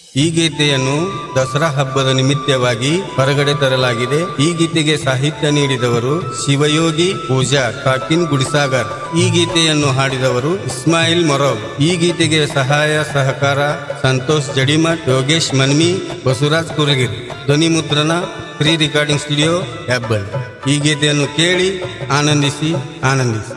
ಈ ಗೀತೆಯನ್ನು ದಸರಾ ಹಬ್ಬದ ನಿಮಿತ್ತವಾಗಿ ಹೊರಗಡೆ ತರಲಾಗಿದೆ ಈ ಗೀತೆಗೆ ಸಾಹಿತ್ಯ ನೀಡಿದವರು ಶಿವಯೋಗಿ ಪೂಜಾ ಕಾಕಿನ್ ಗುಡಿಸಾಗರ್ ಈ ಗೀತೆಯನ್ನು ಹಾಡಿದವರು ಇಸ್ಮಾಯಿಲ್ ಮೊರವ್ ಈ ಗೀತೆಗೆ ಸಹಾಯ ಸಹಕಾರ ಸಂತೋಷ್ ಜಡಿಮಠ್ ಯೋಗೇಶ್ ಮನ್ಮಿ ಬಸವರಾಜ್ ಕುರಗಿರಿ ಧ್ವನಿ ಮುದ್ರಣ ಪ್ರೀ ರೆಕಾರ್ಡಿಂಗ್ ಸ್ಟುಡಿಯೋ ಹೆಬ್ಬಲ್ ಈ ಗೀತೆಯನ್ನು ಕೇಳಿ ಆನಂದಿಸಿ ಆನಂದಿಸಿ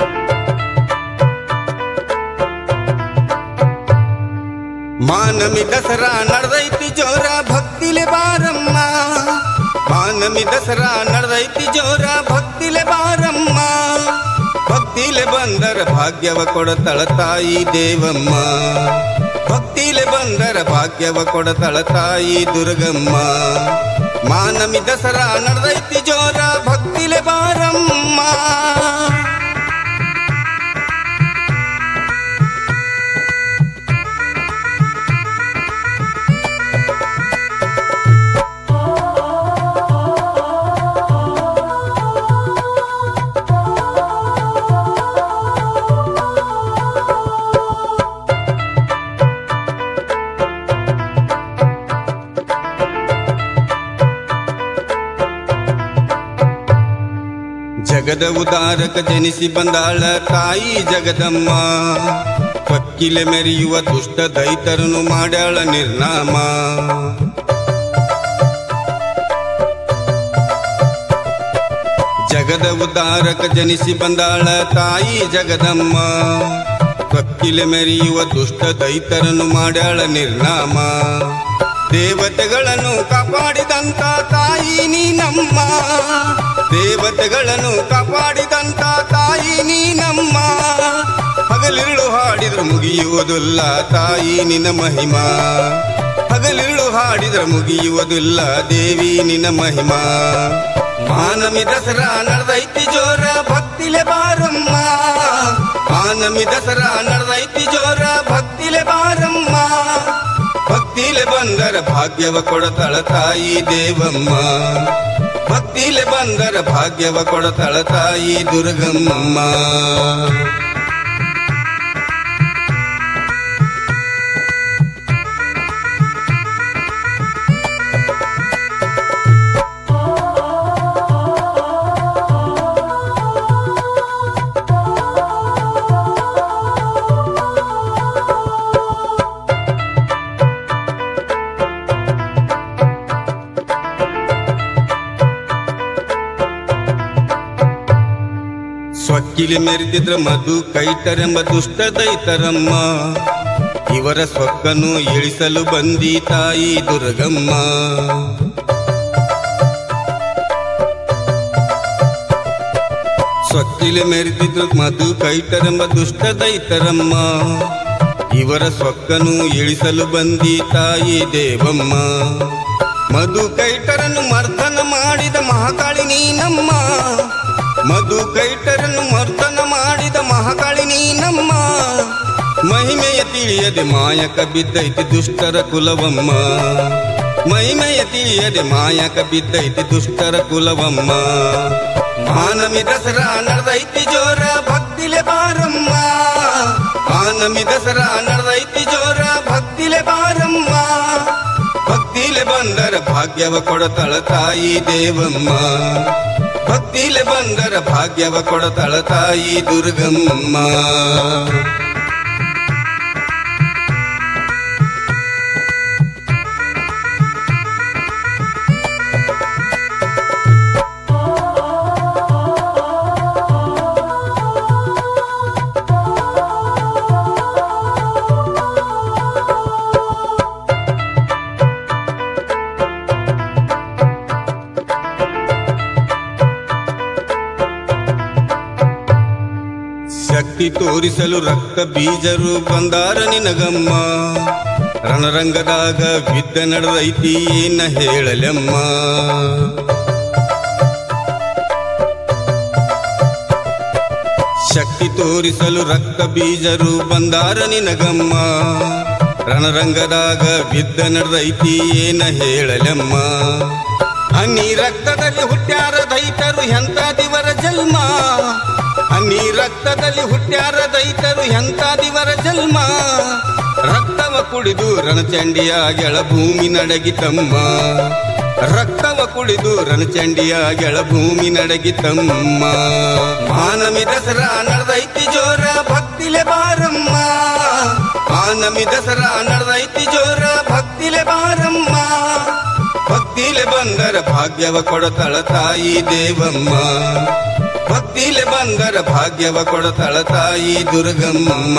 ಮಾನಮಿ ದಸರಾ ನಡೆದೈತಿ ಜೋರ ಭಕ್ತಿಲೆ ಬಾರಮ್ಮ ಮಾನಮಿ ದಸರಾ ನಡೆದೈತಿ ಜೋರ ಭಕ್ತಿಲೆ ಬಾರಮ್ಮ ಭಕ್ತಿಲೆ ಬಂದರ ಭಾಗ್ಯವ ಕೊಡತಳ ತಾಯಿ ದೇವಮ್ಮ ಭಕ್ತಿಲೆ ಬಂದರ ಭಾಗ್ಯವ ಕೊಡತಳ ತಾಯಿ ದುರ್ಗಮ್ಮ ಮಾನಮಿ ದಸರಾ ನಡೆದೈತಿ ಜೋರ ಭಕ್ತಿಲೆ ಬಾರಮ್ಮ ಜಗದ ಉದಾರಕ ಜನಿಸಿ ಬಂದಾಳ ತಾಯಿ ಜಗದಮ್ಮ ಕಕ್ಕಿಲೆ ಮೆರೆಯುವ ದುಷ್ಟ ದೈತರನು ಮಾಡ್ಯಾಳ ನಿರ್ನಾಮ ಜಗದ ಉದಾರಕ ಜನಿಸಿ ಬಂದಾಳ ತಾಯಿ ಜಗದಮ್ಮ ಕಕ್ಕಿಲೆ ಮೆರೆಯುವ ದುಷ್ಟ ದೈತರನು ಮಾಡ್ಯಾಳ ನಿರ್ನಾಮ ದೇವತೆಗಳನ್ನು ಕಾಪಾಡಿದಂತ ತಾಯಿ ನೀನಮ್ಮ ದೇವತೆಗಳನ್ನು ಕಾಪಾಡಿದಂತ ತಾಯಿ ನೀನಮ್ಮ ಹಗಲಿರುಳು ಹಾಡಿದ್ರು ಮುಗಿಯುವುದಿಲ್ಲ ತಾಯಿ ನಿನ ಮಹಿಮಾ ಹಗಲಿರುಳು ಹಾಡಿದ್ರೆ ಮುಗಿಯುವುದಿಲ್ಲ ದೇವಿ ನಿನ ಮಹಿಮಾ ಮಾನಮಿ ದಸರಾ ನಡೆದೈತಿ ಜೋರ ಭಕ್ತಿಲೆ ಬಾರಮ್ಮ ಮಾನಮಿ ದಸರಾ ನಡೆದೈತಿ ಜೋರ ಭಕ್ತಿಲೆ ಬಾರಮ್ಮ ಭಕ್ತಿಲೆ ಬಂದರ ಭಾಗ್ಯವ ಕೊಡತಳ ತಾಯಿ ದೇವಮ್ಮ ಭಕ್ತಿಲೆ ಬಂದರ ಭಾಗ್ಯವ ಕೊಡತಳ ತಾಯಿ ದುರ್ಗಮ್ಮ ಸ್ವಕ್ಕಿಲಿ ಮೆರೆದಿದ್ರ ಮಧು ಕೈಟರೆಂಬ ದುಷ್ಟ ದೈತರಮ್ಮ ಇವರ ಸೊಕ್ಕನು ಇಳಿಸಲು ಬಂದಿ ತಾಯಿ ದುರ್ಗಮ್ಮ ಸ್ವಕ್ಕಿಲಿ ಮೆರೆದಿದ್ರ ಮಧು ಕೈಟರೆಂಬ ದುಷ್ಟ ದೈತರಮ್ಮ ಇವರ ಸೊಕ್ಕನು ಇಳಿಸಲು ಬಂದಿ ತಾಯಿ ದೇವಮ್ಮ ಮಧು ಕೈಟರನ್ನು ಮರ್ದನ ಮಾಡಿದ ಮಹಾಕಾಳಿ ನೀನಮ್ಮ ಮಧು ಕೈಟರನ್ನು ಮರ್ದನ ಮಾಡಿದ ಮಹಾಕಾಳಿ ನೀನಮ್ಮ ಮಹಿಮೆಯ ತಿಳಿಯದೆ ಮಾಯಕ ಬಿದ್ದೈತಿ ದುಷ್ಟರ ಕುಲವಮ್ಮ ಮಹಿಮೆಯ ತಿಳಿಯದೆ ಮಾಯಕ ಬಿದ್ದೈತಿ ದುಷ್ಟರ ಕುಲವಮ್ಮ ಮಾನಮಿ ದಸರಾ ನಡೆದೈತಿ ಜೋರ ಭಕ್ತಿಲೆ ಬಾರಮ್ಮ ಮಾನಮಿ ದಸರಾ ನಡೆದೈತಿ ಜೋರ ಭಕ್ತಿಲೆ ಬಾರಮ್ಮ ಭಕ್ತಿಲೆ ಬಂದರ ಭಾಗ್ಯವ ಕೊಡತಳ ತಾಯಿ ದೇವಮ್ಮ ಭಕ್ತಿಲೆ ಬಂದರ ಭಾಗ್ಯವ ಕೊಡತಳ ತಾಯಿ ದುರ್ಗಮ್ಮ ಶಕ್ತಿ ತೋರಿಸಲು ರಕ್ತ ಬೀಜರು ಬಂದಾರ ನಿನಗಮ್ಮ ರಣರಂಗದಾಗ ವಿದ್ಯ ನಡೆದೈತಿ ಏನ ಹೇಳಲೆಮ್ಮ ಶಕ್ತಿ ತೋರಿಸಲು ರಕ್ತ ಬೀಜರು ಬಂದಾರ ನಿನಗಮ್ಮ ರಣರಂಗದಾಗ ವಿದ್ಯ ನಡೆದೈತಿ ಏನ ಹೇಳಲೆಮ್ಮ ಹನಿ ರಕ್ತದಲ್ಲಿ ಹುಟ್ಟ್ಯಾರ ದೈತರು ಎಂತ ದಿವರ ಜನ್ಮ ಹನಿ ರಕ್ತದಲ್ಲಿ ಹುಟ್ಟ್ಯಾರ ದೈತರು ಎಂತ ದಿವರ ಜನ್ಮ ರಕ್ತವ ಕುಡಿದು ರಣಚಂಡಿಯ ಗೆಳ ಭೂಮಿ ನಡಗಿತಮ್ಮ ರಕ್ತವ ಕುಡಿದು ರಣಚಂಡಿಯ ಗೆಳ ಭೂಮಿ ನಡಗಿತಮ್ಮ ಮಾನಮಿ ದಸರಾ ನಡೆದೈತಿ ಜೋರ ಭಕ್ತಿಲೆ ಬಾರಮ್ಮ ಮಾನಮಿ ದಸರಾ ನಡೆದೈತಿ ಜೋರ ಭಕ್ತಿಲೆ ಬಾರಮ್ಮ ಭಕ್ತಿಲೆ ಬಂದರ ಭಾಗ್ಯವ ಕೊಡತಳ ತಾಯಿ ದೇವಮ್ಮ ಭಕ್ತಿಲೆ ಬಂದರ ಭಾಗ್ಯವ ಕೊಡತಳ ತಾಯಿ ದುರ್ಗಮ್ಮ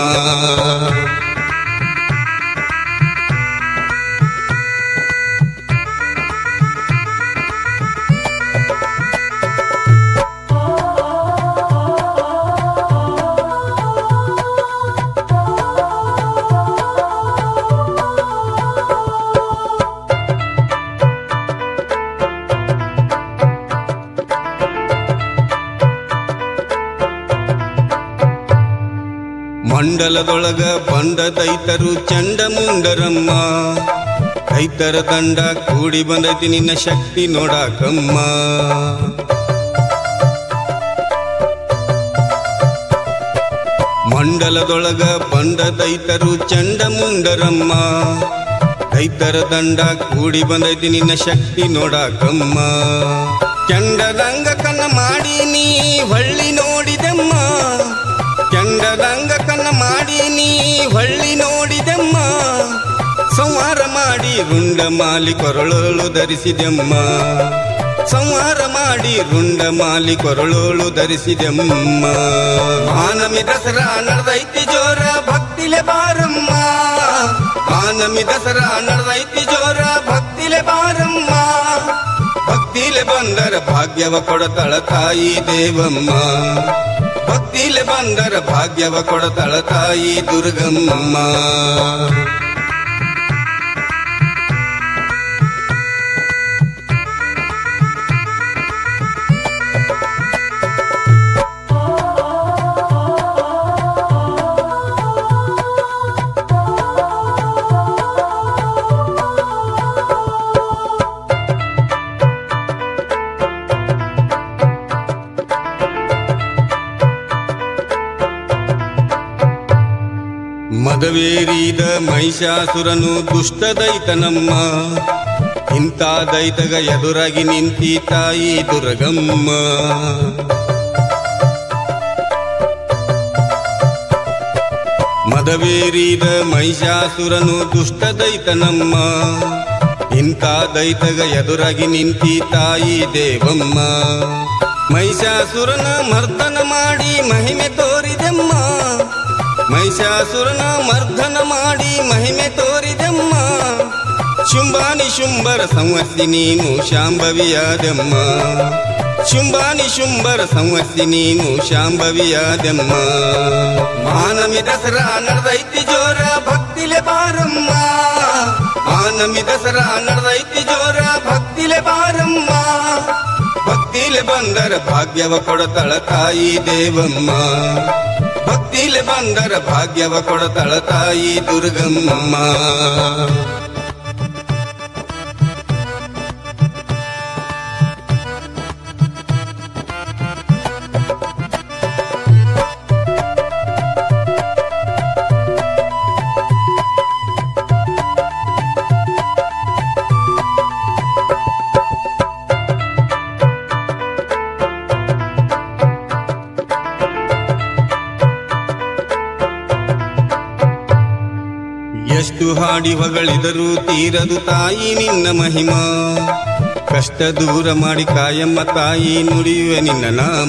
ಮಂಡಲದೊಳಗ ಬಂದ ದೈತರು ಚಂಡ ಮುಂಡರಮ್ಮ ದೈತರ ದಂಡ ಕೂಡಿ ಬಂದೈತಿ ನಿನ್ನ ಶಕ್ತಿ ನೋಡಾಕಮ್ಮ ಮಂಡಲದೊಳಗ ಬಂದ ದೈತರು ಚಂಡ ಮುಂಡರಮ್ಮ ದೈತರ ದಂಡ ಕೂಡಿ ಬಂದೈತಿ ನಿನ್ನ ಶಕ್ತಿ ನೋಡಾಕಮ್ಮ ಚಂಡದಂಗ ಕನ್ನ ಮಾಡಿ ನೀ ಹೊಳ್ಳಿ ನೋಡಿದಮ್ಮ ಚಂಡದಂಗ ಕನ್ನ ಮಾಡಿ ನೀ ಹೊಳ್ಳಿ ನೋಡಿದಮ್ಮ ಸಂಹಾರ ಮಾಡಿ ರುಂಡ ಮಾಲಿ ಕೊರಳೋಳು ಧರಿಸಿದೆಮ್ಮ ಸಂಹಾರ ಮಾಡಿ ರುಂಡ ಮಾಲಿ ಕೊರಳೋಳು ಧರಿಸಿದೆಮ್ಮ ಮಾನಮಿ ದಸರಾ ನಡೆದೈತಿ ಜೋರ ಭಕ್ತಿಲೆ ಬಾರಮ್ಮ ಮಾನಮಿ ದಸರಾ ನಡೆದೈತಿ ಜೋರ ಭಕ್ತಿಲೆ ಬಾರಮ್ಮ ಭಕ್ತಿಲೆ ಬಂದರ ಭಾಗ್ಯವ ಕೊಡತಳ ತಾಯಿ ದೇವಮ್ಮ ಭಕ್ತಿಲೆ ಬಂದರ ಭಾಗ್ಯವ ಕೊಡತಳ ತಾಯಿ ದುರ್ಗಮ್ಮ ಮದವೇರಿದ ಮಹಿಷಾಸುರನು ದುಷ್ಟ ದೈತನಮ್ಮ ಇಂಥ ದೈತಗ ಎದುರಾಗಿ ನಿಂತಿ ತಾಯಿ ದುರ್ಗಮ್ಮ ಮದವೇರಿದ ಮಹಿಷಾಸುರನು ದುಷ್ಟ ದೈತನಮ್ಮ ಇಂಥ ದೈತಗ ಎದುರಾಗಿ ನಿಂತಿ ತಾಯಿ ದೇವಮ್ಮ ಮಹಿಷಾಸುರನ ಮರ್ದನ ಮಾಡಿ ಮಹಿಮೆ ತೋರಿದೆಮ್ಮ ಮಹಿಷಾಸುರನ ಮರ್ದನ ಮಾಡಿ ಮಹಿಮೆ ತೋರಿದೆಮ್ಮ ಶುಂಭಾನಿ ಶುಂಭರ ಸಂವರ್ಸಿ ನೀನು ಶಾಂಭವಿಯಾದೆಮ್ಮ ಶುಂಭಾನಿ ಶುಂಭರ ಸಂವರ್ಸಿ ನೀನು ಶಾಂಭವಿಯಾದೆಮ್ಮ ಮಾನಮಿ ದಸರಾ ನಡೆದೈತಿ ಜೋರ ಭಕ್ತಿಲೆ ಬಾರಮ್ಮ ಮಾನಮಿ ದಸರಾ ನಡೆದೈತಿ ಜೋರ ಭಕ್ತಿಲೆ ಬಾರಮ್ಮ ಭಕ್ತಿಲೆ ಬಂದರ ಭಾಗ್ಯವ ಕೊಡತಳ ತಾಯಿ ದೇವಮ್ಮ ಭಕ್ತಿಲೆ ಬಂದರ ಭಾಗ್ಯವ ಕೊಡತಳ ತಾಯಿ ದುರ್ಗಮ್ಮ ಎಷ್ಟು ಹಾಡಿ ಹೊಗಳಿದರೂ ತೀರದು ತಾಯಿ ನಿನ್ನ ಮಹಿಮಾ ಕಷ್ಟ ದೂರ ಮಾಡಿ ಕಾಯಮ್ಮ ತಾಯಿ ನುಡಿಯುವೆ ನಿನ್ನ ನಾಮ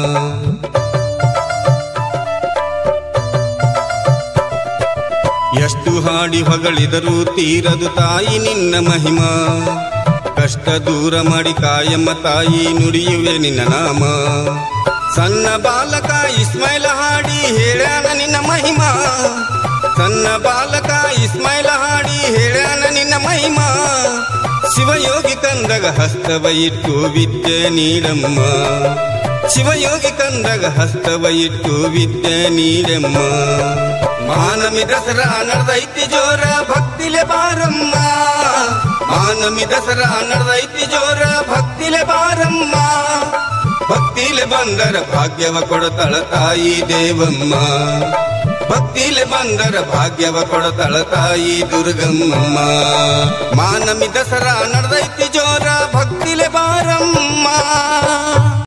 ಎಷ್ಟು ಹಾಡಿ ಹೊಗಳಿದರೂ ತೀರದು ತಾಯಿ ನಿನ್ನ ಮಹಿಮಾ ಕಷ್ಟ ದೂರ ಮಾಡಿ ಕಾಯಮ್ಮ ತಾಯಿ ನುಡಿಯುವೆ ನಿನ್ನ ನಾಮ ಸಣ್ಣ ಬಾಲಕ ಇಸ್ಮೈಲ ಹಾಡಿ ಹೇಳ್ಯಾನ ನಿನ್ನ ಮಹಿಮಾ ಸಣ್ಣ ಬಾಲಕ ಇಸ್ಮೈಲ ಹಾಡಿ ಹೇಳ್ಯಾನ ನಿನ್ನ ಮಹಿಮಾ ಶಿವಯೋಗಿ ಕಂದಗ ಹಸ್ತವ ಇಟ್ಟು ವಿದ್ಯೆ ನೀಡಮ್ಮ ಶಿವಯೋಗಿ ಕಂದಗ ಹಸ್ತವ ಇಟ್ಟು ವಿದ್ಯೆ ನೀಡಮ್ಮ ಮಾನಮಿ ದಸರಾ ನಡೆದೈತಿ ಜೋರ ಭಕ್ತಿಲೆ ಬಾರಮ್ಮ ಮಾನಮಿ ದಸರಾ ನಡೆದೈತಿ ಜೋರ ಭಕ್ತಿಲೆ ಬಾರಮ್ಮ ಭಕ್ತಿಲೆ ಬಂದರ ಭಾಗ್ಯವ ಕೊಡತಳ ತಾಯಿ ದೇವಮ್ಮ ಭಕ್ತಿಲೆ ಬಂದರ ಭಾಗ್ಯವ ಕೊಡತಳ ತಾಯಿ ದುರ್ಗಮ್ಮಮ್ಮ ಮಾನಮಿ ದಸರಾ ನಡೆದೈತಿ ಜೋರ ಭಕ್ತಿಲೆ ಬಾರಮ್ಮ